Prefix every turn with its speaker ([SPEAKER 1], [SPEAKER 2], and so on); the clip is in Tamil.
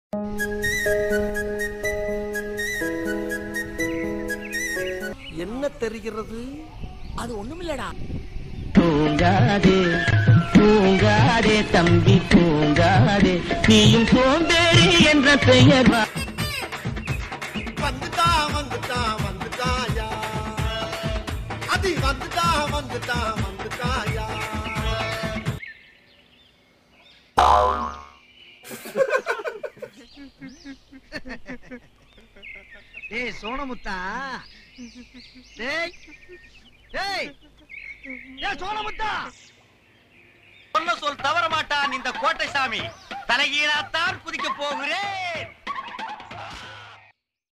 [SPEAKER 1] என்ன தெரிகிறது
[SPEAKER 2] அது ஒண்ணுமில்லடா
[SPEAKER 3] தூங்காதே தூங்காதே தம்பி தூங்காதே நீயும் சோம்பேறி என்ற பெயர் வா
[SPEAKER 1] வந்துட்டா வந்துட்டா வந்துட்டாயா அது வந்துட்டா வந்துட்டா வந்துட்டாயா
[SPEAKER 2] டேய் சோனமுத்தா டேய் டேய் டேய் சோனமுத்தா
[SPEAKER 4] சொன்ன சொல் தவற மாட்டான் இந்த கோட்டை சாமி தலைகீழாத்தான் குதிக்க போகிறேன்